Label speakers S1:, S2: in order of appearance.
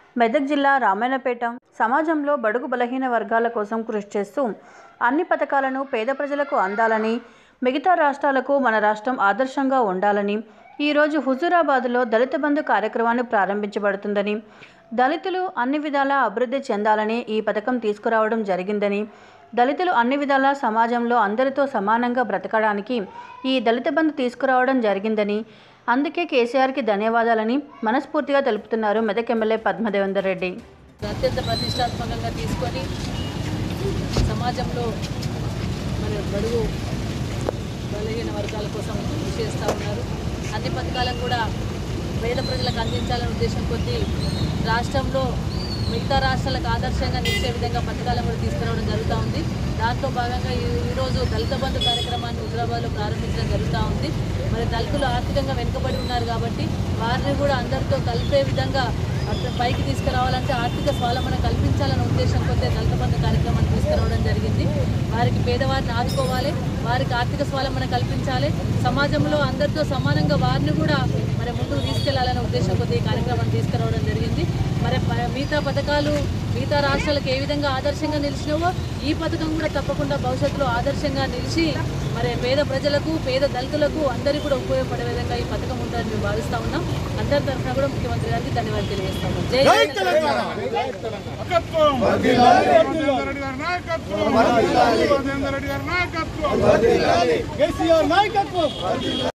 S1: మెదక్ జిల్లా రామాయణపేట సమాజంలో బడుగు బలహీన వర్గాల కోసం కృషి చేస్తూ అన్ని పథకాలను పేద ప్రజలకు అందాలని మిగతా రాష్ట్రాలకు మన రాష్ట్రం ఆదర్శంగా ఉండాలని ఈరోజు హుజూరాబాద్లో దళిత బంధు కార్యక్రమాన్ని ప్రారంభించబడుతుందని దళితులు అన్ని విధాలా అభివృద్ధి చెందాలని ఈ పథకం తీసుకురావడం జరిగిందని దళితులు అన్ని విధాలా సమాజంలో అందరితో సమానంగా బ్రతకడానికి ఈ దళిత బంధు తీసుకురావడం జరిగిందని అందుకే కేసీఆర్కి ధన్యవాదాలని మనస్ఫూర్తిగా తెలుపుతున్నారు మెదక్ ఎమ్మెల్యే పద్మదేవేందర్ రెడ్డి
S2: అత్యంత ప్రతిష్టాత్మకంగా తీసుకొని సమాజంలో మరి బడుగు బలహీన వర్గాల కోసం కృషి చేస్తూ ఉన్నారు అన్ని పథకాలను కూడా పేద ప్రజలకు అందించాలనే ఉద్దేశం కొద్దీ రాష్ట్రంలో మిగతా రాష్ట్రాలకు ఆదర్శంగా నిలిచే విధంగా పథకాలను కూడా తీసుకురావడం జరుగుతూ ఉంది దాంట్లో భాగంగా ఈ- ఈరోజు దళిత బంధు కార్యక్రమాన్ని హైదరాబాద్లో ప్రారంభించడం జరుగుతూ ఉంది మరి దళితులు ఆర్థికంగా వెనుకబడి ఉన్నారు కాబట్టి వారిని కూడా అందరితో కలిపే విధంగా అట్లా పైకి తీసుకురావాలంటే ఆర్థిక స్వావలంబన కల్పించాలనే ఉద్దేశం కొద్దే దళిత బంధు కార్యక్రమాన్ని తీసుకురావడం జరిగింది వారికి పేదవారిని ఆదుకోవాలి వారికి ఆర్థిక స్వావలంబన కల్పించాలి సమాజంలో అందరితో సమానంగా వారిని కూడా మరి ముందుకు తీసుకెళ్లాలనే ఉద్దేశం కొద్ది ఈ కార్యక్రమాన్ని తీసుకురావడం జరిగింది మరి ప- మిగతా పథకాలు మిగతా రాష్ట్రాలకు ఏ విధంగా ఆదర్శంగా నిలిచినావో ఈ పథకం కూడా తప్పకుండా భవిష్యత్తులో ఆదర్శంగా నిలిచి మరి పేద ప్రజలకు పేద దళితులకు అందరికీ కూడా ఉపయోగపడే విధంగా ఈ పథకం ఉంటుందని మేము భావిస్తా ఉన్నాం అందరి తరఫున కూడా ముఖ్యమంత్రి గారికి ధన్యవాదాలు తెలియజేస్తాము జై తెలంగాణ.
S3: నాయకత్వం రాజేందర్ రెడ్డి గారి నాయకత్వం రాజేందర్ రెడ్డి గారి నాయకత్వం
S4: కేసీఆర్ నాయకత్వం